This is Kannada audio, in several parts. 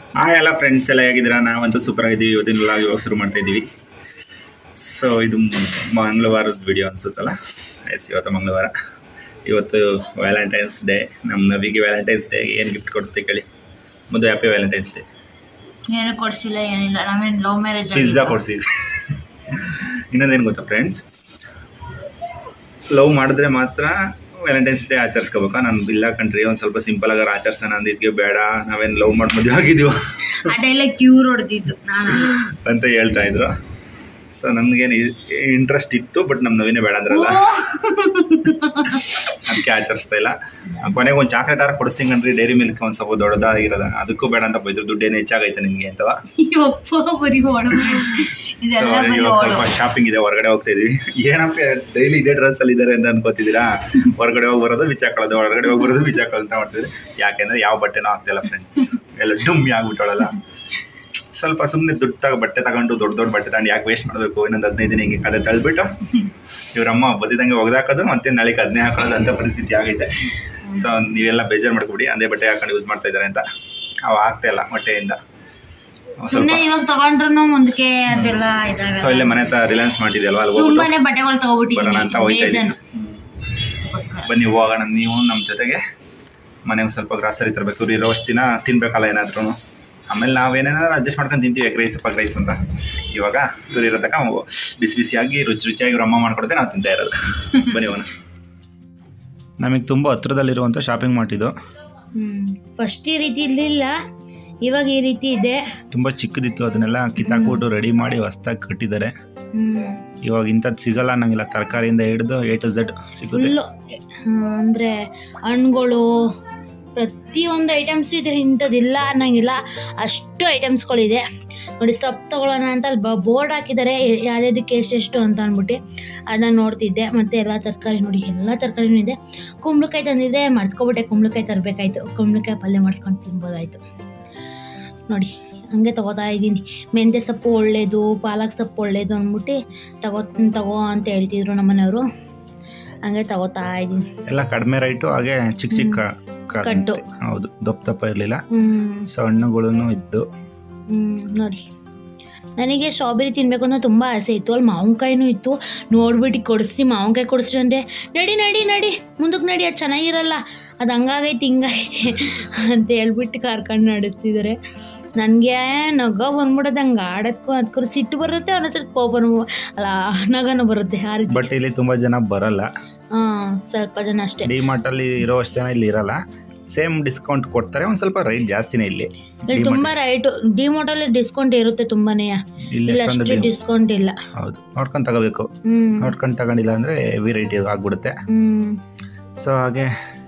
ಆ ಎಲ್ಲ ಫ್ರೆಂಡ್ಸ್ ಎಲ್ಲ ಹೇಗಿದ್ದೀರಾ ನಾವಂತೂ ಸೂಪರ್ ಆಗಿದ್ದೀವಿ ಇವತ್ತಿನ ಲಾಗ್ ಇವಾಗ ಶುರು ಮಾಡ್ತಾ ಇದ್ದೀವಿ ಸೊ ಇದು ಮಂಗಳವಾರದ ವಿಡಿಯೋ ಅನ್ಸುತ್ತಲ್ಲ ಎಸ್ ಇವತ್ತು ಮಂಗಳವಾರ ಇವತ್ತು ವ್ಯಾಲೆಂಟೈನ್ಸ್ ಡೇ ನಮ್ಮ ನವಿಗೆ ವ್ಯಾಲೆಂಟೈನ್ಸ್ ಡೇ ಏನು ಗಿಫ್ಟ್ ಕೊಡಿಸ್ತೀವಿ ಕೇಳಿ ಮೊದಲು ಹ್ಯಾಪಿ ವ್ಯಾಲೆಂಟೈನ್ಸ್ ಡೇ ಏನು ಕೊಡ್ಸಿಲ್ಲ ಏನಿಲ್ಲ ನಾವೇನು ಲವ್ ಮ್ಯಾರೇಜ್ ಪಿಜ್ಜಾ ಕೊಡಿಸಿದ್ವಿ ಇನ್ನೊಂದೇನು ಗೊತ್ತಾ ಫ್ರೆಂಡ್ಸ್ ಲವ್ ಮಾಡಿದ್ರೆ ಮಾತ್ರ ವ್ಯಾಲೆಂಟೈನ್ಸ್ ಡೇ ಆಚರಿಸ್ಕೋಬೇಕಾ ನಾನು ಇಲ್ಲ ಕಂಟ್ರಿ ಒಂದು ಸ್ವಲ್ಪ ಸಿಂಪಲ್ ಆಗಿ ಆಚರಿಸೋಣ ಅಂದಿದ್ಗೆ ಬೇಡ ನಾವೇನು ಲವ್ ಮಾಡಿ ಮದುವೆ ಆಗಿದ್ದೀವ ಆ ಡೈಲಾಗ್ ಕ್ಯೂರ್ ಹೊಡೆದಿತ್ತು ನಾನು ಅಂತ ಹೇಳ್ತಾ ಇದ್ರು ಸೊ ನಮ್ಗೇನು ಇಂಟ್ರೆಸ್ಟ್ ಇತ್ತು ಬಟ್ ನಮ್ಮ ನವೀನೇ ಬೇಡ ಅಂದ್ರಲ್ಲ ಅದಕ್ಕೆ ಆಚರಿಸ್ತಾ ಇಲ್ಲ ಕೊನೆಗೆ ಒಂದು ಚಾಕ್ಲೇಟ್ ಆರ ಕೊಡಿಸ್ತೀನಿ ಕಣ್ರಿ ಡೈರಿ ಮಿಲ್ಕ್ ಒಂದು ಸ್ವಲ್ಪ ದೊಡ್ಡದಾಗಿರೋದ ಅದಕ್ಕೂ ಬೇಡ ಅಂತ ಬೈದ್ರು ದುಡ್ಡೇನು ಹೆಚ್ಚಾಗೈತೆ ನಿಮಗೆ ಅಂತವ ಒಪ್ಪ ಬರೀ ಹೊಡು ಸೊ ಇದೆಲ್ಲ ಬರೀ ಇವಾಗ ಹೊಡು ಸ್ವಲ್ಪ ಶಾಪಿಂಗ್ ಇದೆ ಹೊರಗಡೆ ಹೋಗ್ತಾ ಇದೀವಿ ಏನಪ್ಪ ಡೈಲಿ ಇದೇ ಡ್ರೆಸ್ ಅಲ್ಲಿ ಇದ್ದಾರೆ ಅಂತ ಅನ್ಕೋತಿದ್ದೀರಾ ಹೊರಗಡೆ ಹೋಗಿ ಬರೋದು ಬಿಚ್ಚಾಕೊಳ್ಳೋದು ಹೊರಗಡೆ ಹೋಗಿ ಬರೋದು ಬಿಚ್ಚಾಕೊಳ್ಳೋದು ಅಂತ ಮಾಡ್ತಿದ್ವಿ ಯಾಕೆಂದ್ರೆ ಯಾವ ಬಟ್ಟೆನೂ ಆಗ್ತಿಲ್ಲ ಫ್ರೆಂಡ್ಸ್ ಎಲ್ಲ ಡುಮ್ಮಿ ಆಗ್ಬಿಟ್ಟವಳಲ್ಲ ಸ್ವಲ್ಪ ಸುಮ್ಮನೆ ದುಡ್ಡು ತಗ ಬಟ್ಟೆ ತಗೊಂಡು ದೊಡ್ಡ ದೊಡ್ಡ ಬಟ್ಟೆ ತಗೊಂಡು ಯಾಕೆ ವೇಸ್ಟ್ ಮಾಡಬೇಕು ಇನ್ನೊಂದು ಹದಿನೈದು ದಿನ ಹಿಂಗೆ ಅದೇ ತಳ್ಬಿಟ್ಟು ಇವ್ರಮ್ಮ ಬದಿದಂಗೆ ಒಗ್ದಾಕೋದು ಮತ್ತೆ ನಾಳೆಗೆ ಅದನ್ನೇ ಹಾಕೊಳ್ಳೋದು ಅಂತ ಪರಿಸ್ಥಿತಿ ಆಗೈತೆ ಸೊ ನೀವೆಲ್ಲ ಬೇಜಾರು ಮಾಡ್ಕೊಬಿಡಿ ಅದೇ ಬಟ್ಟೆ ಹಾಕೊಂಡು ಯೂಸ್ ಮಾಡ್ತಾ ಇದ್ದಾರೆ ಅಂತ ಅವು ಆಗ್ತಾ ಇಲ್ಲ ಬಟ್ಟೆಯಿಂದ ಸ್ವಲ್ಪ ಸುಮ್ಮನೆ ಇವಾಗ ತಗೊಂಡ್ರು ಮುಂದಕ್ಕೆ ಅದೆಲ್ಲ ಇದಾಗ ಸೊ ಇಲ್ಲೇ ಮನೆ ಹತ್ರ ರಿಲಯನ್ಸ್ ಮಾಡಿದೆಯಲ್ವಾ ಅಲ್ಲಿ ಹೋಗ್ಬಿಟ್ಟು ತುಂಬಾನೇ ಬಟ್ಟೆಗಳು ಬರೋಣ ಅಂತ ಹೋಯ್ತಾ ತಗೋಬಿಟ್ಟಿದ್ದೀನಿ ಇದ್ದೀನಿ ಬೇಜಾನು ಅದಕ್ಕೋಸ್ಕರ ಬನ್ನಿ ಹೋಗೋಣ ನೀವು ನಮ್ಮ ಜೊತೆಗೆ ಮನೆಗೆ ಸ್ವಲ್ಪ ಗ್ರಾಸರಿ ತರಬೇಕು ಇವ್ರು ಇರೋಷ್ಟು ದಿನ ತಿನ್ಬೇಕಲ್ಲ ಏನಾದ್ರೂ ಆಮೇಲೆ ನಾವೇನೇನಾದ್ರು ಅಡ್ಜಸ್ಟ್ ಮಾಡ್ಕೊಂಡು ತಿಂತೀವಿ ಎಗ್ ರೈಸ್ ಪಗ್ ರೈಸ್ ಅಂತ ಇವಾಗ ಇವ್ರು ಇರೋ ತನಕ ಬಿಸಿ ಬಿಸಿಯಾಗಿ ರುಚಿ ರುಚಿಯಾಗಿ ಇವ್ರ ಅಮ್ಮ ಮಾಡ್ಕೊಡುತ್ತೆ ನಾವು ತಿಂತಾ ಇರೋದು ಬನ್ನಿ ಹೋಗೋಣ ನಮಗೆ ತುಂಬ ಹತ್ರದಲ್ಲಿರುವಂಥ ಶಾಪಿಂಗ್ ಮಾಡಿದ್ದು ಹ್ಮ್ ಫಸ್ಟ್ ಈ ರೀತಿ ಇರ್ಲಿಲ್ಲ ಇವಾಗ ಈ ರೀತಿ ಇದೆ ತುಂಬ ಚಿಕ್ಕದಿತ್ತು ಅದನ್ನೆಲ್ಲ ಕಿತ್ತಾಕ್ಬಿಟ್ಟು ರೆಡಿ ಮಾಡಿ ಹೊಸ್ದಾಗಿ ಕಟ್ಟಿದ್ದಾರೆ ಹ್ಮ್ ಇವಾಗ ಇಂಥದ್ದು ಸಿಗಲ್ಲ ಅನ್ನಂಗಿಲ್ಲ ತರಕಾರಿಯಿಂದ ಹಿಡಿದು ಎ ಟು ಝೆಡ್ ಸಿಗುತ್ತೆ ಫುಲ್ಲು ಅಂದರೆ ಹಣ್ಣುಗಳು ಪ್ರತಿಯೊಂದು ಐಟಮ್ಸ್ ಇದೆ ಇಂಥದ್ದಿಲ್ಲ ಅನ್ನಂಗಿಲ್ಲ ಅಷ್ಟು ಐಟಮ್ಸ್ಗಳಿದೆ ನೋಡಿ ಸೊಪ್ಪು ತೊಗೊಳ್ಳೋಣ ಅಂತ ಅಲ್ಲಿ ಬೋರ್ಡ್ ಹಾಕಿದ್ದಾರೆ ಯಾವುದಕ್ಕೆ ಎಷ್ಟೆಷ್ಟು ಅಂತ ಅಂದ್ಬಿಟ್ಟು ಅದನ್ನ ನೋಡ್ತಿದ್ದೆ ಮತ್ತು ಎಲ್ಲ ತರಕಾರಿ ನೋಡಿ ಎಲ್ಲ ತರಕಾರಿನೂ ಇದೆ ಕುಂಬಳಕಾಯಿ ತಂದಿದ್ರೆ ಮರ್ತ್ಕೊಬಿಟ್ಟೆ ಕುಂಬಳಕಾಯಿ ತರಬೇಕಾಯ್ತು ಕುಂಬಳಕಾಯಿ ಪಲ್ಯ ಮಾಡಿಸ್ಕೊಂಡು ತಿನ್ಬೋದಾಯ್ತು ನೋಡಿ ಹಂಗೆ ತಗೋತಾ ಇದ್ದೀನಿ ಮೆಂತ್ಯ ಸೊಪ್ಪು ಒಳ್ಳೇದು ಪಾಲಕ್ ಸೊಪ್ಪು ಒಳ್ಳೇದು ಅಂದ್ಬಿಟ್ಟು ತಗೋ ತಗೋ ಅಂತ ಹೇಳ್ತಿದ್ರು ನಮ್ಮನೆಯವರು ಹಂಗೆ ತಗೋತಾ ಇದ್ದೀನಿ ಎಲ್ಲ ಕಡಿಮೆ ರೈಟು ಹಾಗೆ ಚಿಕ್ಕ ಚಿಕ್ಕ ಕ- ಕಟ್ಟು. ಹೌದು ದಪ್ಪ ದಪ್ಪ ಇರಲಿಲ್ಲ ಹ್ಮ್ ಸೊ ಹಣ್ಣುಗಳು ಇದ್ದು ಹ್ಮ್ ನೋಡಿ ನನಗೆ ಸ್ಟ್ರಾಬೆರಿ ತಿನ್ಬೇಕು ಅಂತ ತುಂಬ ಆಸೆ ಇತ್ತು ಅಲ್ಲಿ ಮಾವಿನಕಾಯಿನೂ ಇತ್ತು ನೋಡ್ಬಿಟ್ಟು ಕೊಡಿಸ್ರಿ ಮಾವಿನಕಾಯಿ ಕೊಡಿಸ್ರಿ ಅಂದರೆ ನಡಿ ನಡಿ ನಡಿ ಮುಂದಕ್ಕೆ ನಡಿ ಅದು ಚೆನ್ನಾಗಿರಲ್ಲ ಅದು ಹಂಗಾಗೈತೆ ಹಿಂಗೈತೆ ಅಂತ ಹೇಳ್ಬಿಟ್ಟು ಕರ್ಕೊಂಡು ನಡೆಸ್ತಿದ್ದಾರೆ ನನಗೆ ನಗ ಬಂದ್ಬಿಡೋದು ಹಂಗೆ ಆಡೋದಕ್ಕೂ ಅದಕ್ಕೂ ಸಿಟ್ಟು ಬರುತ್ತೆ ಅನ್ನೋದ್ರ ಕೋಪನೂ ಅಲ್ಲ ನಗನೂ ಬರುತ್ತೆ ಆ ರೀತಿ ಬಟ್ ಇಲ್ಲಿ ತುಂಬಾ ಜನ ಬರಲ್ಲ ಹಾಂ ಸ್ವಲ್ಪ ಜನ ಅಷ್ಟೇ ಡಿ ಅಲ್ಲಿ ಇರೋ ಅಷ್ಟು ಜನ ಇಲ್ಲಿ ಇರಲ್ಲ ಸೇಮ್ ಡಿಸ್ಕೌಂಟ್ ಕೊಡ್ತಾರೆ ಒಂದ್ ಸ್ವಲ್ಪ ರೈಟ್ ಜಾಸ್ತಿನೇ ಇಲ್ಲಿ ಇಲ್ಲಿ ತುಂಬ ರೈಟು ಡಿಮೋಟಲ್ಲಿ ಡಿಸ್ಕೌಂಟ್ ಇರುತ್ತೆ ತುಂಬಾನೇ ಇಲ್ಲಿ ಇಲ್ಲಿ ಎಷ್ಟೊಂದು ಅಷ್ಟು ಡಿಸ್ಕೌಂಟ್ ಇಲ್ಲ ಹೌದು ನೋಡ್ಕೊಂಡು ತಗೋಬೇಕು ಹ್ಞೂ ನೋಡ್ಕೊಂಡು ತಗೊಂಡಿಲ್ಲ ಅಂದ್ರೆ ಹೆವಿ ರೇಟ್ ಆಗ್ಬಿಡುತ್ತೆ ಹ್ಞೂ ಸೊ ಹಾಗೆ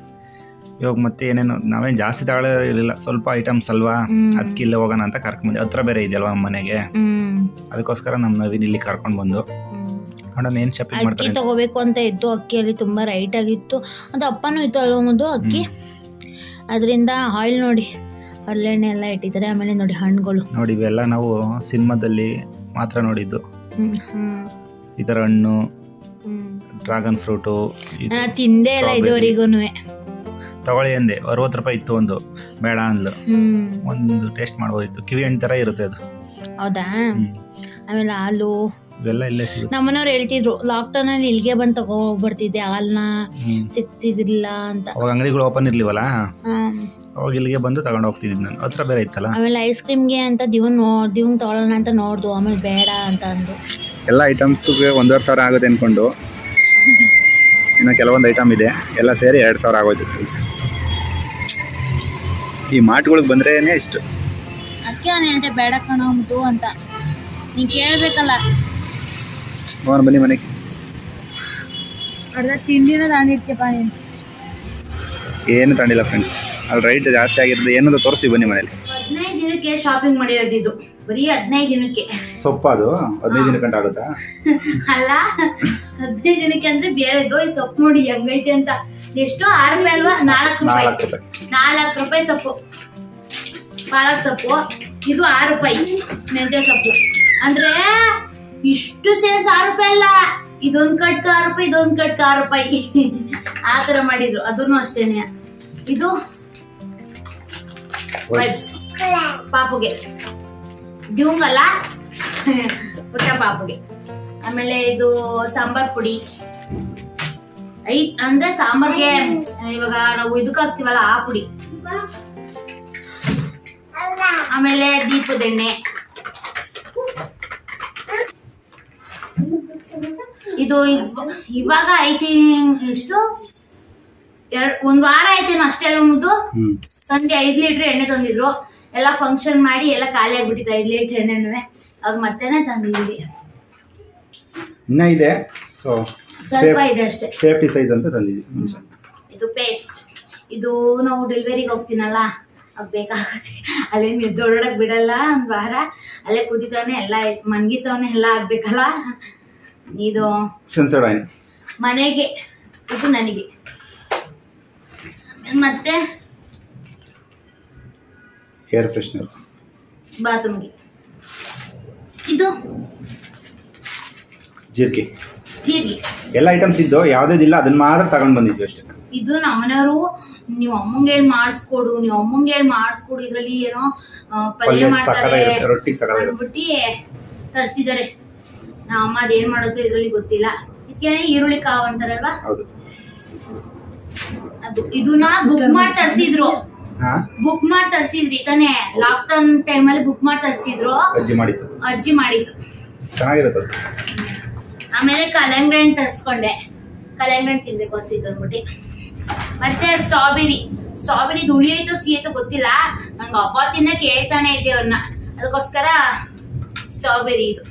ಇವಾಗ ಮತ್ತೆ ಏನೇನು ನಾವೇನು ಜಾಸ್ತಿ ತಗೊಳ್ಳೋದಿರಲಿಲ್ಲ ಸ್ವಲ್ಪ ಐಟಮ್ಸ್ ಅಲ್ವಾ ಹ್ಮ್. ಅದಕ್ಕೆ ಇಲ್ಲೇ ಹೋಗೋಣ ಅಂತ ಕರ್ಕೊಂಡ್ಬಂದೆ ಹತ್ರ ಬೇರೆ ಇದೆಯಲ್ವಾ ನಮ್ಮ ಮನೆಗೆ ಹ್ಮ್ ಅದಕ್ಕೋಸ್ಕರ ನಮ್ಮ ನವೀನ್ ಇಲ್ಲಿ ಕರ್ಕೊಂಡು ಬಂದು ನೋಡೋಣ ಏನು ಶಾಪಿಂಗ್ ಅಕ್ಕಿ ಮಾಡ್ತಾರೆ ಅಂತ. ತಗೋಬೇಕು ಅಂತ ಇತ್ತು ಅಕ್ಕಿಯಲ್ಲಿ ತುಂಬ ರೈಟ್ ಆಗಿತ್ತು ಅದು ಅಪ್ಪನೂ ಇತ್ತು ಅಲ್ವ ಒಂದು ಅಕ್ಕಿ ಅದರಿಂದ ಆಯಿಲ್ ನೋಡಿ ಹರಳೆಣ್ಣೆ ಎಲ್ಲ ಇಟ್ಟಿದ್ದಾರೆ ಆಮೇಲೆ ನೋಡಿ ಹಣ್ಣುಗಳು ನೋಡಿ ಇವೆಲ್ಲ ನಾವು ಸಿನಿಮಾದಲ್ಲಿ ಮಾತ್ರ ನೋಡಿದ್ದು ಹ್ಮ್ ಹ್ಮ್ ಈ ಥರ ಹಣ್ಣು ಹ್ಮ್ ಡ್ರ್ಯಾಗನ್ ಫ್ರೂಟು ಇದು ನಾನು ತಿಂದೇ ಇಲ್ಲ Strawberry. ಇದುವರೆಗೂ ತಗೊಳ್ಳಿ ಅಂದೆ ಅರವತ್ತು ರೂಪಾಯಿ ಇತ್ತು ಒಂದು ಬೇಡ ಅಂದ್ಲು ಹ್ಮ್ ಒಂದು ಟೇಸ್ಟ್ ಮಾಡ್ಬೋದಿತ್ತು ಕಿವಿ ಹಣ್ಣು ಥರ ಇರುತ್ತೆ ಅದು ಹೌದಾ ಹ್ಮ್. ಆಮೇಲೆ ಹಾಲು ಇವೆಲ್ಲ ಇಲ್ಲೇ ಸಿಗುತ್ತೆ ನಮ್ಮನೆಯವ್ರು ಹೇಳ್ತಿದ್ರು ಲಾಕ್ಡೌನಲ್ಲಿ ಇಲ್ಲಿಗೆ ಬಂದು ತಗೋ ಬರ್ತಿದ್ದೆ ಹಾಲನ್ನ ಹ್ಮ್. ಸಿಗ್ತಿದ್ದಿಲ್ಲ ಅಂತ ಅವಾಗ ಅಂಗಡಿಗಳು ಓಪನ್ ಇರ್ಲಿವಲ್ಲ ಹ್ಮ್. ಅವಾಗ ಇಲ್ಲಿಗೆ ಬಂದು ತಗೊಂಡು ಹೋಗ್ತಿದ್ದೀನಿ ನಾನು ಹತ್ರ ಬೇರೆ ಇತ್ತಲ್ಲ ಆಮೇಲೆ ಐಸ್ ಕ್ರೀಮ್ಗೆ ಅಂತ ದಿವನ್ ನೋ ದಿವಂಗ್ ತಗೊಳ್ಳೋಣ ಅಂತ ನೋಡ್ದು ಆಮೇಲೆ ಬೇಡ ಅಂತ ಅಂದು ಎಲ್ಲ ಐಟಮ್ಸ್ಗೆ ಒಂದೂವರೆ ಸಾವಿರ ಆಗುತ್ತೆ ಅಂದ್ಕೊಂಡು ಇನ್ನು ಕೆಲವೊಂದು ಐಟಮ್ ಇದೆ ಎಲ್ಲ ಸೇರಿ ಎರಡು ಸಾವಿರ ಆಗೋಯ್ತು ಫ್ರೆಂಡ್ಸ್ ಈ ಮಾರ್ಟ್ಗಳಿಗೆ ಬಂದ್ರೇನೆ ಇಷ್ಟು ಅದಕ್ಕೆ ನಾನು ಹೇಳ್ದೆ ಬೇಡ ಕಣೋದು ಅಂತ ನೀ ಕೇಳಬೇಕಲ್ಲ ಹೋಗೋಣ ಬನ್ನಿ ಮನೆಗೆ ಅರ್ಧ ತಿಂಡಿನ ತಾಂಡಿರ್ತೀಯಪ್ಪ ನೀನು ಏನು ತಗೊಂಡಿಲ್ಲ ಫ್ರೆಂಡ್ಸ್ ಅಲ್ಲಿ ರೈಟ್ ಜಾಸ್ತಿ ಆಗಿರೋದು ಏನದು ತೋರಿಸಿ ಬನ್ನಿ ಮನೇಲಿ ಹದಿನೈದು ದಿನಕ್ಕೆ ಶಾಪಿಂಗ್ ಮಾಡಿರೋದು ಇದು ಬರೀ ಹದಿನೈದು ದಿನಕ್ಕೆ ಸೊಪ್ಪು ಅದು ಹದಿನೈದು ದಿನ ಗಂಟೆ ಆಗುತ್ತಾ ಅಲ್ಲ ಹದಿನೈದು ದಿನಕ್ಕೆ ಅಂದ್ರೆ ಬೇರೆದು ಈ ಸೊಪ್ಪು ನೋಡಿ ಹೆಂಗೈತೆ ಅಂತ ಎಷ್ಟು ಆರು ರೂಪಾಯಿ ಅಲ್ವಾ ನಾಲ್ಕು ರೂಪಾಯಿ ನಾಲ್ಕು ರೂಪಾಯಿ ನಾಲ್ಕು ರೂಪಾಯಿ ಸೊಪ್ಪು ಪಾಲಕ್ ಸೊಪ್ಪು ಇದು ಆರು ರೂಪಾಯಿ ಮೆಂತ್ಯ ಸೊಪ್ಪು ಅಂದ್ರೆ ಇಷ್ಟು ಸೇರ್ಸ್ ಆರು ರೂಪಾಯಿ ಅಲ್ಲ ಇದೊಂದ್ ಕಟ್ಕ ಆರು ರೂಪಾಯಿ ಇದೊಂದ್ ಕಟ್ಕ ಆರು ರೂಪಾಯಿ ಆ ತರ ಮಾಡಿದ್ರು ಅದನ್ನು ಅಷ್ಟೇನೆ ಇದು White. ಪಾಪುಗೆ ಡ್ಯೂಂಗಲ್ಲ ಪುಟ್ಟ ಪಾಪುಗೆ ಆಮೇಲೆ ಇದು ಸಾಂಬಾರ್ ಪುಡಿ ಐ ಅಂದ್ರೆ ಸಾಂಬಾರ್ಗೆ ಇವಾಗ ನಾವು ಇದಕ್ಕೆ ಹಾಕ್ತಿವಲ್ಲ ಆ ಪುಡಿ ಆಮೇಲೆ ದೀಪದೆಣ್ಣೆ ಇದು ಇವ್- ಇವಾಗ ಐತಿ ಎಷ್ಟು ಎರಡ್ ಒಂದ್ ವಾರ ಆಯ್ತೇನೋ ಅಷ್ಟೇ ಮುದ್ದು ಹ್ಮ್ ತಂದೆ ಐದ್ ಲೀಟರ್ ಎಣ್ಣೆ ತಂದಿದ್ರು ಎಲ್ಲ ಫಂಕ್ಷನ್ ಮಾಡಿ ಎಲ್ಲ ಖಾಲಿ ಆಗ್ಬಿಟ್ಟಿತ್ತು ಐದ್ ಲೀಟರ್ ಎಣ್ಣೆನೂ ಅವಾಗ ಮತ್ತೆನೆ ತಂದಿದ್ವಿ ಇನ್ನ ಇದೆ ಸೊ ಸ್ವಲ್ಪ ಇದೆ ಅಷ್ಟೇ ಸೇಫ್ಟಿ ಸೈಜ್ ಅಂತ ತಂದಿದ್ವಿ ಮುಂಚೆ ಇದು ಪೇಸ್ಟ್ ಇದು ನಾವು ಡೆಲಿವರಿಗೆ ಹೋಗ್ತೀನಲ್ಲ ಅದ್ ಬೇಕಾಗುತ್ತೆ ಅಲ್ಲೇ ನಿದ್ದೊಳಕ್ ಬಿಡಲ್ಲ ಒಂದ್ ವಾರ ಅಲ್ಲೇ ಕುದಿತಾನೆ ಎಲ್ಲ ಮನ್ಗಿತಾವನೆ ಎಲ್ಲ ಆಗ್ಬೇಕಲ್ಲ ಇದು ಸೆನ್ಸರ್ಡ್ ಆಯಿಲ್ ಮನೆಗೆ ಇದು ನನಗೆ ಮತ್ತೆ ಏರ್ ಫ್ರೆಶ್ನರ್ ಬಾತ್ರೂಮ್ಗೆ ಇದು ಜೀರಿಗೆ ಜೀರಿಗೆ ಎಲ್ಲ ಐಟಮ್ಸ್ ಇದ್ದು ಯಾವುದೇದಿಲ್ಲ ಅದನ್ನ ಮಾತ್ರ ತಗೊಂಡ್ ಬಂದಿದ್ವಿ ಅಷ್ಟೇ ಇದು ನಮ್ಮನೆಯವರು ನೀವು ಅಮ್ಮಂಗೆ ಹೇಳಿ ಮಾಡಿಸ್ಕೊಡು ನೀವು ಅಮ್ಮಂಗೆ ಹೇಳಿ ಮಾಡಿಸ್ಕೊಡು ಇದ್ರಲ್ಲಿ ಏನೋ ಆ, ಪಲ್ಯ ಪಲ್ಯ ಮಾಡ್ತಾರೆ ಸಕ್ಕತ್ತಾಗಿರುತ್ತೆ, ರೊಟ್ಟಿಗೆ ಸಕ್ಕತ್ತಾಗಿರುತ್ತೆ. ಅಂದ್ಬಿಟ್ಟು ತರಿಸಿದ್ದಾರೆ ನಮ್ಮ ಅಮ್ಮ ಅದೇನ್ ಮಾಡುತ್ತೋ ಇದ್ರಲ್ಲಿ ಗೊತ್ತಿಲ್ಲ ಇದಕ್ಕೆ ಈರುಳ್ಳಿ ಕಾವು ಅಂತಾರಲ್ವಾ ಹೌದು ಅದು ಇದನ್ನ ಬುಕ್ ಮಾಡಿ ತರಿಸಿದ್ರು ಹಾ ಬುಕ್ ಮಾಡಿ ತರಿಸಿದ್ರಿ ತಾನೇ ಲಾಕ್ಡೌನ್ ಟೈಮಲ್ಲಿ ಬುಕ್ ಮಾಡಿ ತರಿಸಿದ್ರು ಅಜ್ಜಿ ಮಾಡಿತ್ತು ಅಜ್ಜಿ ಮಾಡಿತ್ತು ಚೆನ್ನಾಗಿರುತ್ತೆ ಅದು ಆಮೇಲೆ ಕಲ್ಲಂಗಡಿ ಹಣ್ಣು ತರಿಸ್ಕೊಂಡೆ ಕಲ್ಲಂಗಡಿ ಹಣ್ಣು ತಿನ್ಬೇಕು ಅನ್ಸಿತ್ತು ಅಂದ್ಬಿಟ್ಟು ಮತ್ತೆ ಸ್ಟ್ರಾಬೆರಿ ಸ್ಟ್ರಾಬೆರಿ ಹುಳಿ ಐತೋ ಸಿಹಿ ಐತೋ ಗೊತ್ತಿಲ್ಲ ನಂಗೆ ಅವತ್ತಿಂದ ಕೇಳ್ತಾನೆ ಇದ್ದೆ ಅವ್ರನ್ನ ಅದಕ್ಕೋಸ್ಕರ ಸ್ಟ್ರಾಬೆರಿ ಇದು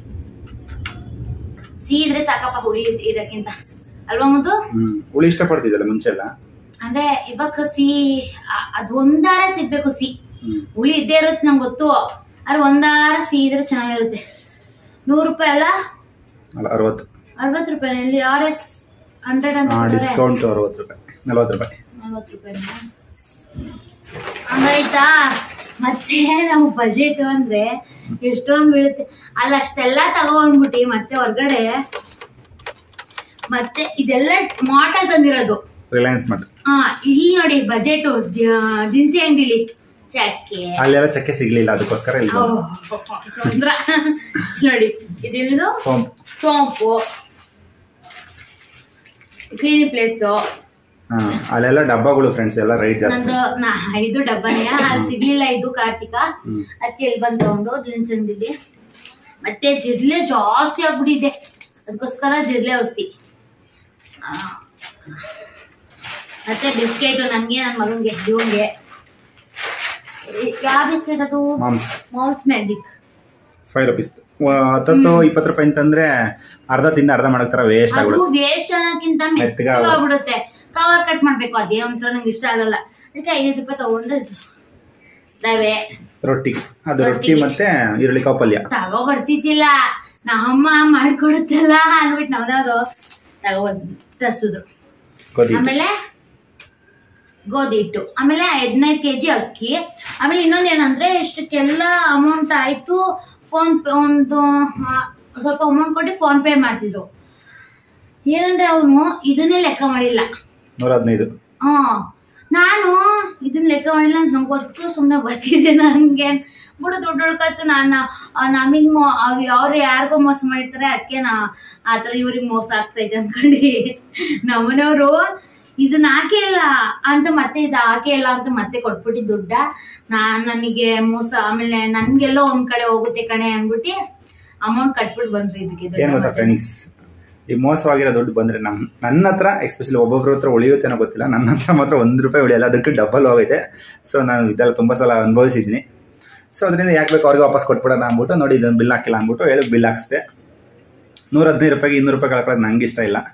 ಸಿಹಿ ಇದ್ರೆ ಸಾಕಪ್ಪ ಹುಳಿ ಇದ್- ಇರಕ್ಕಿಂತ ಅಲ್ವಾ ಮುದ್ದು ಹ್ಮ್ ಹುಳಿ ಇಷ್ಟಪಡ್ತಿದ್ದಲ್ಲ ಮುಂಚೆ ಎಲ್ಲ ಅಂದ್ರೆ ಇವಾಗ ಸಿಹಿ ಆ- ಅದ್ ಒಂದಾರ ಸಿಗ್ಬೇಕು ಸಿಹಿ ಹ್ಮ್ ಹುಳಿ ಇದ್ದೇ ಇರುತ್ತೆ ನಂಗೆ ಗೊತ್ತು ಆದ್ರೆ ಒಂದಾರ ಸಿಹಿ ಇದ್ರೆ ಚೆನ್ನಾಗಿರುತ್ತೆ ನೂರು ರೂಪಾಯಿ ಅಲ್ಲ ಅಲ್ಲ ಅರವತ್ತು ಅರವತ್ತು ರೂಪಾಯಿನಲ್ಲಿ ಆರ್ ಎಸ್ ಹಂಡ್ರೆಡ್ ಅಂತ ಹಾ ಕೊಟ್ಟಾರೆ. ಡಿಸ್ಕೌಂಟ್ ಅರವತ್ತು ರೂಪಾಯಿ ನಲ್ವತ್ತು ರೂಪಾಯಿ ನಲ್ವತ್ತು ರೂಪಾಯಿ ಹಂಗಾಯ್ತಾ ಮತ್ತೆ ನಾವು ಬಜೆಟ್ ಅಂದ್ರೆ ಎಷ್ಟೊಂದು ಬೀಳುತ್ತೆ ಅಲ್ಲ ಅಷ್ಟೆಲ್ಲ ತಗೊಂಡ್ಬಿಟ್ಟು ಮತ್ತೆ ಹೊರ್ಗಡೆ ಮತ್ತೆ ಇದೆಲ್ಲ ಮಾಟ ತಂದಿರೋದು ರಿಲಯನ್ಸ್ ಮಟ್ ಹಾ ಇಲ್ಲಿ ನೋಡಿ ಬಜೆಟ್ ದಿನಸಿ ಅಂಗಡಿಲಿ ಚಕ್ಕೆ ಅಲ್ಲೆಲ್ಲ ಚಕ್ಕೆ ಸಿಗ್ಲಿಲ್ಲ ಅದಕ್ಕೋಸ್ಕರ ಇಲ್ಲಿ ಬಂದ್ವಿ. ಓಹ್, ಸುಂದ್ರ ನೋಡಿ ಇದೇನಿದು ಸೋಂಪು ಸೋಂಪು ಕ್ಲೀನಿಂಗ್ ಪ್ಲೇಸು ಹಾ ಅಲ್ಲೆಲ್ಲ ಡಬ್ಬಗಳು ಫ್ರೆಂಡ್ಸ್ ಎಲ್ಲ ರೈಟ್ ಜಾಸ್ತಿ ನಂದು ನಾ ಇದು ಡಬ್ಬನೇ ಅಲ್ಲಿ ಸಿಗ್ಲಿಲ್ಲ ಇದು ಕಾರ್ತಿಕ ಹ್ಮ್. ಅದಕ್ಕೆ ಇಲ್ಲಿ ಬಂದು ತಗೊಂಡು ದಿನಸಿ ಅಂಗಡಿಲಿ ಮತ್ತೆ ಜಿರ್ಲೆ ಜಾಸ್ತಿ ಆಗ್ಬಿಟ್ಟಿದೆ ಅದಕ್ಕೋಸ್ಕರ ಜಿರ್ಲೆ ಔಷಧಿ ಆ, ಮತ್ತೆ ಬಿಸ್ಕೆಟ್ ನನಗೆ ನನ್ನ ಮಗನಿಗೆ ಇವನ್ಗೆ ಯಾವ ಬಿಸ್ಕೆಟ್ ಅದು ಮಾಮ್ಸ್ ಮೌಸ್ ಮ್ಯಾಜಿಕ್ ಫೈವ್ ರುಪೀಸ್ ಹತ್ತತ್ತು ಇಪ್ಪತ್ತು ರೂಪಾಯಿ ಅಂತಂದ್ರೆ ಅರ್ಧ ತಿಂದು ಅರ್ಧ ಮಾಡಕ್ ತರ ವೇಸ್ಟ್ ಅದು ಆಗ್ಬಿಡುತ್ತೆ ವೇಸ್ಟ್ ಅನ್ನೋಕ್ಕಿಂತ ಮೆತ್ತಗೆ ಮೆತ್ತಗಾಗ್ಬಿಡುತ್ತೆ ಕವರ್ ಕಟ್ ಮಾಡ್ಬೇಕು ಅದೇ ಒಂಥರ ನಂಗೆ ಇಷ್ಟ ಆಗಲ್ಲ ಅದಕ್ಕೆ ಐವತ್ತು ರೂಪಾಯಿ ತಗೊಂಡ್ರೆ ರವೆ ರೊಟ್ಟಿ ಅದು ರೊಟ್ಟಿ ರೊಟ್ಟಿಗೆ. ಮತ್ತೆ ಈರುಳ್ಳಿ ಕಾಳು ಪಲ್ಯ ತಗೋ ಬರ್ತಿದ್ದಿಲ್ಲ ನಮ್ಮಮ್ಮ ಮಾಡ್ಕೊಡುತ್ತಲ್ಲ ಅಂದ್ಬಿಟ್ಟು ನಮ್ಮದವ್ರು ತಗೋ ತರ್ಸಿದ್ರು ಗೋಧಿ ಹಿಟ್ಟು. ಆಮೇಲೆ ಗೋಧಿ ಹಿಟ್ಟು ಆಮೇಲೆ ಹದಿನೈದು ಕೆ ಜಿ ಅಕ್ಕಿ ಆಮೇಲೆ ಇನ್ನೊಂದು ಏನಂದ್ರೆ ಇಷ್ಟಕ್ಕೆಲ್ಲ ಅಮೌಂಟ್ ಆಯ್ತು ಫೋನ್ ಪೇ ಒಂದು ಆ, ಸ್ವಲ್ಪ ಅಮೌಂಟ್ ಕೊಟ್ಟು ಫೋನ್ ಪೇ ಮಾಡ್ತಿದ್ರು ಏನಂದ್ರೆ ಅವನು ಇದನ್ನೇ ಲೆಕ್ಕ ಮಾಡಿಲ್ಲ ನೂರ ಹದಿನೈದು ಹಾ ನಾನು ಇದನ್ನ ಲೆಕ್ಕ ಮಾಡಿಲ್ಲ ಅಂತ ನಂಗೆ ಗೊತ್ತು ಸುಮ್ಮನೆ ಬರ್ತಿದ್ದೆ ನನಗೆ ಬಿಡು ದುಡ್ಡು ಉಳ್ಕತ್ತು ನಾನು ನಮಗೆ ಮೋ ಅವ್ರು ಯಾರಿಗೋ ಮೋಸ ಮಾಡಿರ್ತಾರೆ ಅದಕ್ಕೆ ನಾ ಆ ಥರ ಇವ್ರಿಗೆ ಮೋಸ ಆಗ್ತೈತೆ ಅನ್ಕೊಂಡು ನಮ್ಮನೆಯವರು ಇದನ್ನ ಹಾಕೇ ಇಲ್ಲ ಅಂತ ಮತ್ತೆ ಇದು ಹಾಕೇ ಇಲ್ಲ ಅಂತ ಮತ್ತೆ ಕೊಟ್ಬಿಟ್ಟು ದುಡ್ಡ ನಾನು ನನಗೆ ಮೋಸ ಆಮೇಲೆ ನನ್ಗೆಲ್ಲೋ ಒಂದ್ ಕಡೆ ಹೋಗುತ್ತೆ ಕಣೆ ಅಂದ್ಬಿಟ್ಟು ಅಮೌಂಟ್ ಕಟ್ಬಿಟ್ಟು ಬಂದ್ರಿ ಇದಕ್ಕೆ ದುಡ್ಡು ಏನ್ ಗೊತ್ತಾ ಮತ್ತೆ. ಫ್ರೆಂಡ್ಸ್ ಈ ಮೋಸವಾಗಿರೋ ದುಡ್ಡು ಬಂದ್ರೆ ನಮ್ ನನ್ನ ಹತ್ರ ಎಸ್ಪೆಷಲಿ ಒಬ್ಬೊಬ್ರ ಹತ್ರ ಉಳಿಯುತ್ತೇನೋ ಗೊತ್ತಿಲ್ಲ ನನ್ನ ಹತ್ರ ಮಾತ್ರ ಒಂದು ರೂಪಾಯಿ ಉಳಿಯಲ್ಲ ಅದಕ್ಕೆ ಡಬಲ್ ಹೋಗೈತೆ ಸೊ ನಾನು ಇದೆಲ್ಲ ತುಂಬಾ ಸಲ ಅನುಭವಿಸಿದ್ದೀನಿ ಸೊ ಅದರಿಂದ ಯಾಕೆ ಬೇಕು ಅವ್ರಿಗೆ ವಾಪಸ್ ಕೊಟ್ಬಿಡೋಣ ಅಂದ್ಬಿಟ್ಟು ನೋಡಿ ಇದನ್ನು ಬಿಲ್ ಹಾಕಿಲ್ಲ ಅಂದ್ಬಿಟ್ಟು ಹೇಳಿ ಬಿಲ್ ಹಾಕ್ಸಿದೆ ನೂರ ಹದಿನೈದು ರೂಪಾಯಿಗೆ ಇನ್ನೂರು ರೂಪಾಯಿ ಕಳ್ಕೊಳ್ಳೋದು ನಂಗೆ ಇಷ್ಟ ಇಲ್ಲ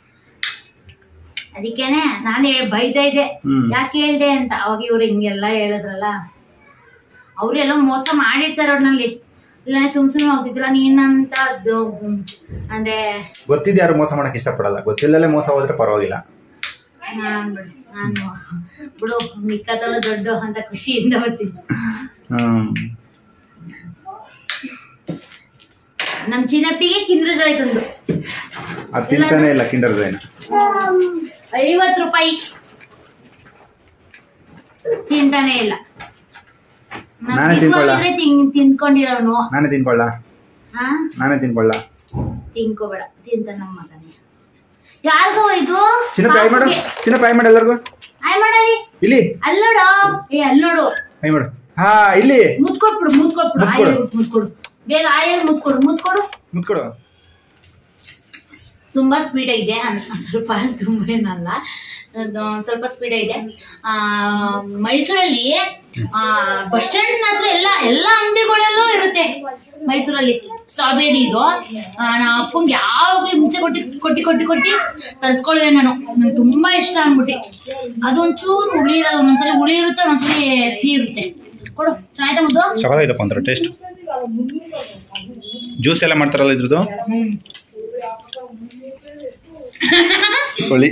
ಅದಕ್ಕೇನೆ ನಾನು ಹೇಳ್- ಬೈತಾ ಇದ್ದೆ ಹ್ಮ್. ಯಾಕೆ ಹೇಳ್ದೆ ಅಂತ ಅವಾಗ ಇವ್ರು ಹಿಂಗೆಲ್ಲ ಹೇಳಿದ್ರಲ್ಲ ಅವ್ರೆಲ್ಲ ಮೋಸ ಮಾಡಿರ್ತಾರೆ ಅವ್ರಲ್ಲಿ ಇಲ್ಲ ಸುಮ್ ಸುಮ್ಮನೆ ಹೋಗ್ತಿದ್ದಿಲ್ಲ ನೀನಂತ ಅದು, ಅಂದ್ರೆ ಗೊತ್ತಿದ್ದು ಯಾರು ಮೋಸ ಮಾಡಕ್ ಇಷ್ಟಪಡಲ್ಲ ಗೊತ್ತಿಲ್ಲದೆ ಮೋಸ ಹೋದ್ರೆ ಪರವಾಗಿಲ್ಲ ನಾನ್ ಬಿಡು ನಾನು ಬಿಡು ಮಿಕ್ಕದಲ್ಲ ದೊಡ್ಡ ಅಂತ ಖುಷಿಯಿಂದ ಬರ್ತೀನಿ ಹ್ಮ್ ನಮ್ ಚಿನ್ನಪ್ಪಿಗೆ ಕಿಂದ್ರ ಜಾಯ್ ತಂದು ಅದು ತಿಂತಾನೆ ಇಲ್ಲ ಕಿಂಡರ್ ಜೈನ್ ಐವತ್ತು ರೂಪಾಯಿ ತಿಂತಾನೆ ಇಲ್ಲ ನಾನೇ ತಿನ್ಕೊಳ್ಳ ತಿನ್ಕೊಂಡಿರೋನು ನಾನೇ ತಿನ್ಕೊಳ್ಳ ಹಾ ನಾನೇ ತಿನ್ಕೊಳ್ಳ ತಿನ್ಕೋಬೇಡ ತಿಂತ ನಮ್ಮ ಮಗನೇ ಯಾರಿಗೋ ಇದು ಚಿನ್ನ ಫ್ರೈ ಮಾಡು ಚಿನ್ನ ಫ್ರೈ ಮಾಡು ಎಲ್ಲರಿಗೂ ಆಯ್ ಮಾಡಲಿ ಇಲ್ಲಿ ಅಲ್ಲೋಡು ಏ ಅಲ್ಲೋಡು ಫ್ರೈ ಮಾಡು ಹಾ ಇಲ್ಲಿ ಮುದ್ ಕೊಟ್ಬಿಡು ಮುದ್ ಕೊಟ್ಬಿಡು ಮುದ್ ಆಯ್ ಕೊಡು. ಮುದ್ ಕೊಡು ಬೇಗ ಆಯ್ ಮುದ್ ಕೊಡು ಮುದ್ ಕೊಡು ಮುತ್ಕೊಡು ತುಂಬಾ ಸ್ಪೀಡ್ ಇದೆ ಅನ್- ಸ್ವಲ್ಪ ತುಂಬ ಏನಲ್ಲ ಅದು ಸ್ವಲ್ಪ ಸ್ಪೀಡ್ ಇದೆ ಆ ಮೈಸೂರಲ್ಲಿ ಆ ಬಸ್ ಸ್ಟ್ಯಾಂಡ್ ಹತ್ರ ಎಲ್ಲ ಎಲ್ಲ ಅಂಗಡಿಗಳಲ್ಲೂ ಇರುತ್ತೆ ಮೈಸೂರಲ್ಲಿ ಸ್ಟ್ರಾಬೆರಿ ಇದು ಆ, ನಾ ಅಪ್ಪಂಗೆ ಯಾವಾಗಲೂ ಹಿಂಸೆ ಕೊಟ್ಟು ಕೊಟ್ಟಿ ಕೊಟ್ಟಿ ಕೊಟ್ಟಿ ತರಿಸ್ಕೊಳ್ಳುವೆ ನಾನು ನಂಗೆ ತುಂಬಾ ಇಷ್ಟ ಅಂದ್ಬಿಟ್ಟು ಅದೊಂಚೂರು ಹುಳಿ ಇರೋದು ಒಂದೊಂದ್ಸಲಿ ಹುಳಿ ಇರುತ್ತೆ ಒಂದೊಂದ್ಸಲಿ ಸಿಹಿ ಇರುತ್ತೆ ಕೊಡು ಚೆನ್ನಾಯ್ತಾ ಮುದ್ದು ಸಕಾಲಾಯ್ತಪ್ಪ ಒಂಥರ ಟೇಸ್ಟ್ ಜ್ಯೂಸ್ ಎಲ್ಲ ಮಾಡ್ತಾರಲ್ಲ ಇದ್ರದ್ದು ಹ್ಮ್ ಒಳ್ಳೆ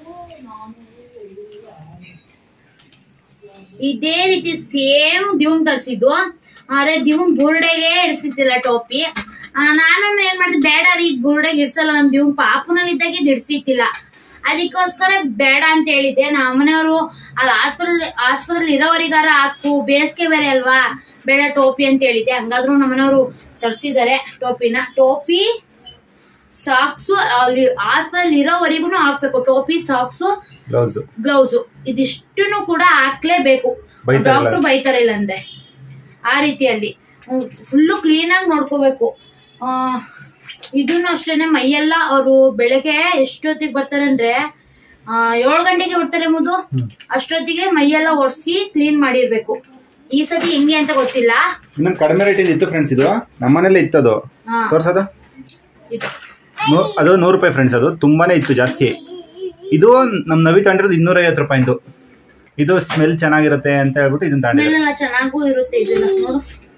ಇದೇ ರೀತಿ ಸೇಮ್ ದಿವನ್ ತರಿಸಿದ್ದು ಆದ್ರೆ ದಿವನ್ ಬುರುಡೆಗೆ ಇಡಿಸ್ತಿತ್ತಿಲ್ಲ ಟೋಪಿ ಆ, ನಾನು ಏನ್ ಮಾಡಿದೆ ಬೇಡ ರೀ ಬುರುಡೆಗೆ ಇಡ್ಸಲ್ಲ ನಮ್ ದಿವನ್ ಪಾಪುನಲ್ಲಿ ಇದ್ದಾಗೆ ಇಡಿಸ್ತಿತ್ತಿಲ್ಲ ಅದಕ್ಕೋಸ್ಕರ ಬೇಡ ಅಂತ ಹೇಳಿದ್ದೆ ನಮ್ಮ ಮನೆಯವರು ಅಲ್ಲಿ ಆಸ್ಪತ್ರೆ ಆಸ್ಪತ್ರೆ ಇರೋವರಿಗಾರ ಹಾಕು ಬೇಸಿಗೆ ಬೇರೆ ಅಲ್ವಾ ಬೇಡ ಟೋಪಿ ಅಂತ ಹೇಳಿದ್ದೆ ಹಂಗಾದ್ರೂ ನಮ್ಮನೆಯವರು ತರಿಸಿದ್ದಾರೆ ಟೋಪಿನ ಟೋಪಿ ಸಾಕ್ಸು ಅಲ್ಲಿ ಆಸ್ಪತ್ರೆ ಇರೋವರೆಗೂ ಹಾಕ್ಬೇಕು ಟೋಪಿ ಸಾಕ್ಸು ಗ್ಲೌಸ್ ಗ್ಲೌಸ್ ಇದಿಷ್ಟನ್ನು ಕೂಡ ಹಾಕ್ಲೇಬೇಕು ಬೈತಾರಲ್ಲ. ಡಾಕ್ಟರ್ ಬೈತಾರೆ ಇಲ್ಲ ಅಂದ್ರೆ ಆ ರೀತಿಯಲ್ಲಿ ಫುಲ್ಲು ಕ್ಲೀನ್ ಆಗಿ ನೋಡ್ಕೋಬೇಕು ಆ, ಇದನ್ನು ಅಷ್ಟೇನೆ ಮೈಯೆಲ್ಲ ಅವರು ಬೆಳಗ್ಗೆ ಎಷ್ಟೊತ್ತಿಗೆ ಬರ್ತಾರೆ ಅಂದ್ರೆ ಆ, ಏಳು ಗಂಟೆಗೆ ಬರ್ತಾರೆ ಮುದು ಅಷ್ಟೊತ್ತಿಗೆ ಮೈಯೆಲ್ಲ ಒರೆಸಿ ಕ್ಲೀನ್ ಮಾಡಿರ್ಬೇಕು ಈ ಸತಿ ಹೆಂಗೆ ಅಂತ ಗೊತ್ತಿಲ್ಲ ಇನ್ನೊಂದು ಕಡಿಮೆ ರೇಟಿಂದ ಇತ್ತು ಫ್ರೆಂಡ್ಸ್ ಇದು ನಮ್ಮನೇಲೆ ಇತ್ತದು ಹಾ ತೋರ್ಸೋದು ಇದು ನೂ- ಅದು ನೂರು ರೂಪಾಯಿ ಫ್ರೆಂಡ್ಸ್ ಅದು ತುಂಬಾನೇ ಇತ್ತು ಜಾಸ್ತಿ ಇದು ನಮ್ಮ ನವಿ ತಗೊಂಡಿರೋದು ಇನ್ನೂರೈವತ್ತು ರೂಪಾಯಿಂದು ಇದು ಸ್ಮೆಲ್ ಚೆನ್ನಾಗಿರುತ್ತೆ ಅಂತ ಹೇಳ್ಬಿಟ್ಟು ಇದನ್ನ ಸ್ಮೆಲ್ ತಗೊಂಡಿರೋದು ಎಲ್ಲ ಚೆನ್ನಾಗೂ ಇರುತ್ತೆ ಇದೆಲ್ಲ ನೋಡು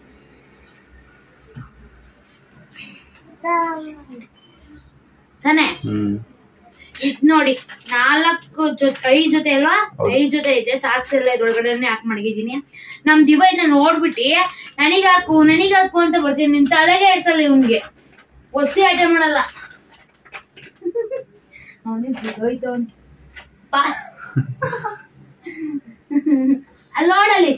ತಾನೇ ಹ್ಮ್ ಇದ್ ನೋಡಿ ನಾಲ್ಕು ಜೊತೆ ಐದ್ ಜೊತೆ ಅಲ್ವಾ ಹೌದು. ಐದ್ ಜೊತೆ ಇದೆ ಸಾಕ್ಸ್ ಎಲ್ಲ ಇದ್ರೊಳಗಡೆನೆ ಹಾಕಿ ಮಡಗಿದೀನಿ ನಮ್ ದಿವ ಇದನ್ನ ನೋಡ್ಬಿಟ್ಟು ನನಗ್ ಹಾಕು ನನಗ್ ಹಾಕು ಅಂತ ಬರ್ತೀನಿ ನಿನ್ ತಲೆಗೆ ಇಡ್ಸಲ್ಲ ಇವ್ನ್ಗೆ ಒಸಿ ಐಟಮ್ ಮಾಡಲ್ಲ ಅವನಿಗೆ ಹೋಯ್ತು ಅವ್ನು ಪಾ ಅಲ್ಲಿ ನೋಡಲಿ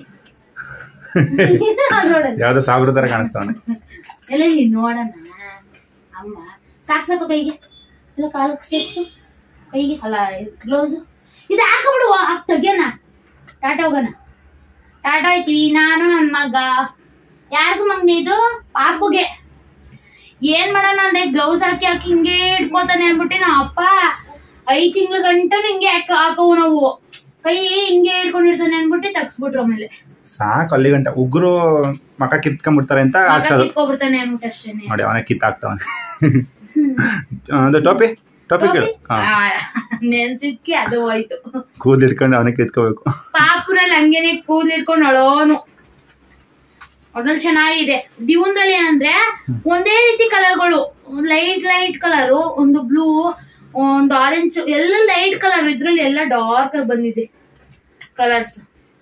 ಅಲ್ಲಿ ನೋಡಲಿ ಯಾವ್ದೋ ಸಾವಿರ ತರ ಕಾಣಿಸ್ತಾವನೆ ಎಲ್ಲ ಇಲ್ಲಿ ನೋಡೋಣ ಅಮ್ಮ ಸಾಕು ಸಾಕು ಕೈಗೆ ಇಲ್ಲ ಕಾಲಕ್ಕೆ ಸೇಕ್ಸು ಕೈಗೆ ಅಲ್ಲ ಗ್ಲೌಸು ಇದು ಹಾಕಬಿಡು ತೆಗಿಯೋಣ ಟಾಟಾ ಹೋಗೋಣ ಟಾಟಾ ಹೋಯ್ತೀವಿ ನಾನು ನನ್ನ ಮಗ ಯಾರಿಗೂ ಮಗ್ನ ಇದು ಪಾಪುಗೆ ಏನ್ ಮಾಡೋಣ ಅಂದ್ರೆ ಗ್ಲೌಸ್ ಹಾಕಿ ಹಾಕಿ ಹಿಂಗೆ ಇಟ್ಕೋತಾನೆ ಅನ್ಬಿಟ್ಟು ನಮ್ಮ ಅಪ್ಪ ಐದ್ ತಿಂಗಳ ಗಂಟನು ಹಿಂಗೆ ಹಾಕ ಹಾಕವು ನಾವು ಕೈ ಹಿಂಗೆ ಇಟ್ಕೊಂಡಿರ್ತಾನೆ ಅನ್ಬಿಟ್ಟು ತಗ್ಸ್ಬಿಟ್ರು ಆಮೇಲೆ ಸಾಕು ಅಲ್ಲಿ ಗಂಟ ಉಗ್ರು ಮಕ ಕಿತ್ಕೊಂಡ್ಬಿಡ್ತಾರೆ ಅಂತ ಹಾಕ್ಸೋದು ಕಿತ್ಕೊಬಿಡ್ತಾನೆ ಅನ್ಬಿಟ್ಟು ಅಷ್ಟೇನೆ ನೋಡಿ ಅವನೇ ಕಿತ್ತಾಕ್ತವನೆ ಒಂದು ಟೋಪಿ ಟೋಪಿ ಕೇಳು ಹಾ ನೆನ್ಸಿದ್ಕೆ ಅದು ಹೋಯ್ತು ಕೂದ್ ಇಟ್ಕೊಂಡು ಅವನೇ ಕಿತ್ಕೋಬೇಕು ಪಾಪುರಲ್ಲಿ ಹಂಗೇನೆ ಕೂದಲು ಇಟ್ಕೊಂಡು ಅಳೋನು ಒಟ್ನಲ್ಲಿ ಚೆನ್ನಾಗಿದೆ ದಿವಂದ್ರಲ್ಲಿ ಏನಂದ್ರೆ ಒಂದೇ ರೀತಿ ಕಲರ್ಗಳು ಲೈಟ್ ಲೈಟ್ ಕಲರು ಒಂದು ಬ್ಲೂ ಒಂದು ಆರೆಂಜ್ ಎಲ್ಲ ಲೈಟ್ ಕಲರ್ ಇದ್ರಲ್ಲಿ ಎಲ್ಲ ಡಾರ್ಕ್ ಆಗಿ ಬಂದಿದೆ ಕಲರ್ಸ್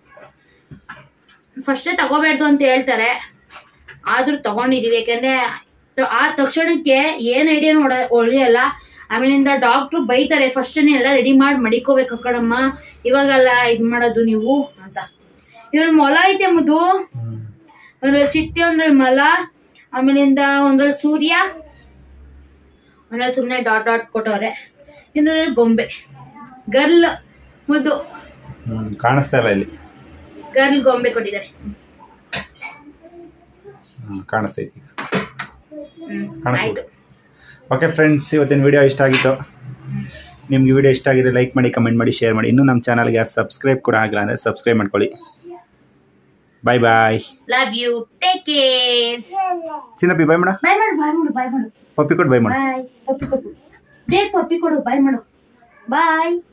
ಫಸ್ಟೇ ತಗೋಬಾರ್ದು ಅಂತ ಹೇಳ್ತಾರೆ ಆದ್ರೂ ತಗೊಂಡಿದೀವಿ ಯಾಕಂದ್ರೆ ತ- ಆ ತಕ್ಷಣಕ್ಕೆ ಏನ್ ಐಡಿಯಾ ನೋಡ ಒಳ್ಳೆಯಲ್ಲ ಆಮೇಲಿಂದ ಡಾಕ್ಟ್ರು ಬೈತಾರೆ ಫಸ್ಟನೇ ಎಲ್ಲ ರೆಡಿ ಮಾಡಿ ಮಡಿಕೋಬೇಕು ಕಣಮ್ಮ ಇವಾಗಲ್ಲ ಇದ್ ಮಾಡೋದು ನೀವು ಅಂತ ಇದ್ರಲ್ಲಿ ಮೊಲ ಐತೆ ಮುದು ಒಂದ್ರಲ್ಲಿ ಚಿಟ್ಟೆ ಒಂದ್ರಲ್ಲಿ ಮಲ ಆಮೇಲಿಂದ ಒಂದ್ರಲ್ಲಿ ಸೂರ್ಯ ಒಂದ್ರಲ್ಲಿ ಸುಮ್ಮನೆ ಡಾಟ್ ಡಾಟ್ ಕೊಟ್ಟವ್ರೆ ಇನ್ನೊಂದ್ರಲ್ಲಿ ಗೊಂಬೆ ಗರ್ಲ್ ಮುದ್ದು ಹ್ಮ್ ಕಾಣಿಸ್ತಾ ಇಲ್ಲ ಇಲ್ಲಿ ಗರ್ಲ್ ಗೊಂಬೆ ಕೊಟ್ಟಿದ್ದಾರೆ ಹ್ಮ್, ಕಾಣಿಸ್ತೈತಿ ಈಗ ಹ್ಮ್ ಕಾಣಿಸ್ತು. ಆಯ್ತು ಓಕೆ ಫ್ರೆಂಡ್ಸ್ ಇವತ್ತಿನ ವಿಡಿಯೋ ಇಷ್ಟ ಆಗಿತ್ತು ನಿಮ್ಗೆ ವಿಡಿಯೋ ಇಷ್ಟ ಆಗಿದೆ ಲೈಕ್ ಮಾಡಿ ಕಮೆಂಟ್ ಮಾಡಿ ಶೇರ್ ಮಾಡಿ ಇನ್ನೂ ನಮ್ಮ ಚಾನಲ್ಗೆ ಯಾರು ಸಬ್ಸ್ಕ್ರೈಬ್ ಕೂಡ ಆಗಿಲ್ಲ ಅಂದರೆ ಸಬ್ಸ್ಕ್ರೈಬ್ ಮಾಡ್ಕೊಳ್ಳಿ bye bye love you take care ಚಿನ್ನಪ್ಪಿ ಬಾಯ್ ಮಾಡ ಬಾಯ್ ಮಾಡು ಬಾಯ್ ಮಾಡು ಬಾಯ್ ಮಾಡು ಪಪ್ಪಿ ಕೊಟ್ಟು ಬಾಯ್ ಮಾಡ ಬಾಯ್ ಪಪ್ಪಿ ಕೊಡು ಬೇಗ ಪಪ್ಪಿ ಕೊಡು ಬಾಯ್ ಮಾಡು ಬಾಯ್